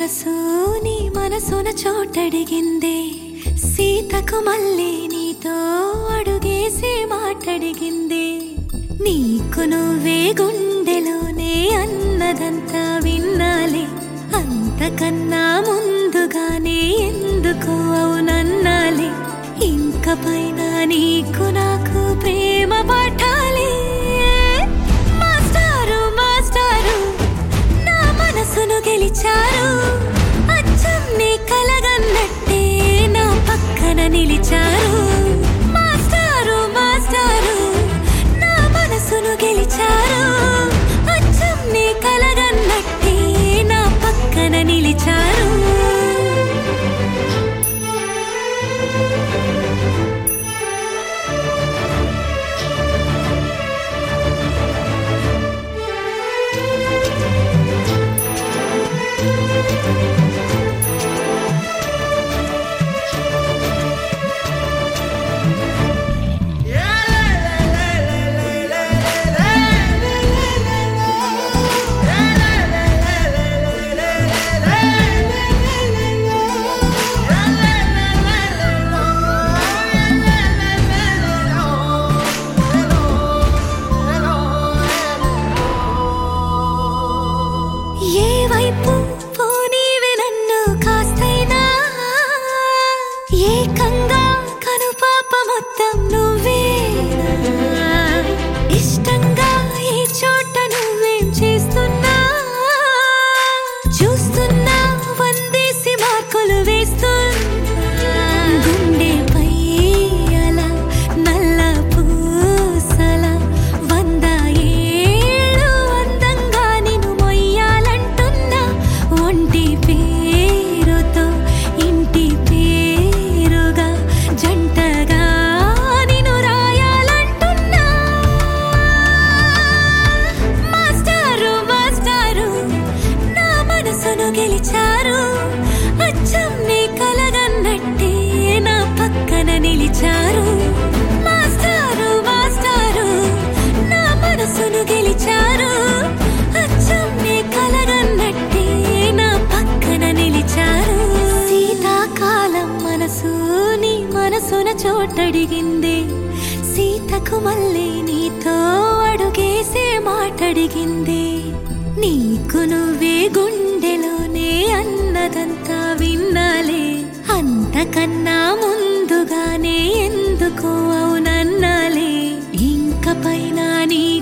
మనసు నీ మనసున చోటడిగిందే సీతకు మళ్ళీ నీతో అడుగేసి మాటడిగిందే నీకు నువ్వే గుండెలోనే అన్నదంతా విన్నాలే అంతకన్నా ముందుగానే ఎందుకు అవునన్నాలే ఇంక పైన నీకు నాకు ప్రేమ పాఠాలే మాస్టారు మాస్టారు నా మనసును గెలిచారు అచ్చం నీ కలగన్నట్టే నా పక్కన నిలిచారు మాస్టారు మాస్టారు నా మనసును గెలిచారు అచ్చం నీ కలగన్నట్టే నా పక్కన నిలిచారు ఏ వైపు పోనీవి నన్ను కాస్తైనా ఏకంగా కనుపాప మొత్తం నువ్వే ఇష్టంగా ఈ చోట నువ్వేం చేస్తున్నా చూస్తున్నా వందేసి మార్కులు వేస్తున్నా గుండెపై అలా నల్ల పూసల వంద ఏళ్ళు అందంగా నిన్ను మొయ్యాలంటున్నా ఒంటి పేరుతో ఇంటి పేరుగా జంటగా నిన్ను రాయాలంటున్నా మాస్టారు మాస్టారు నా మనసును గెలిచారు అచ్చం నీ కలగన్నట్టే నా పక్కన నిలిచారు మాస్టారు మాస్టారు నా మనసును గెలిచారు అచ్చం నీ కలగన్నట్టే నా పక్కన నిలిచారు శీతాకాలం మనసు నీ మనసున చోటడిగింది సీతకు మళ్ళీ నీతో అడుగేసే మాటడిగింది నీకు నువ్వే గుండెలోనే అన్నదంతా విన్నాలే అంతకన్నా ముందుగానే ఎందుకు అవునన్నాలే ఇంక పైన నీ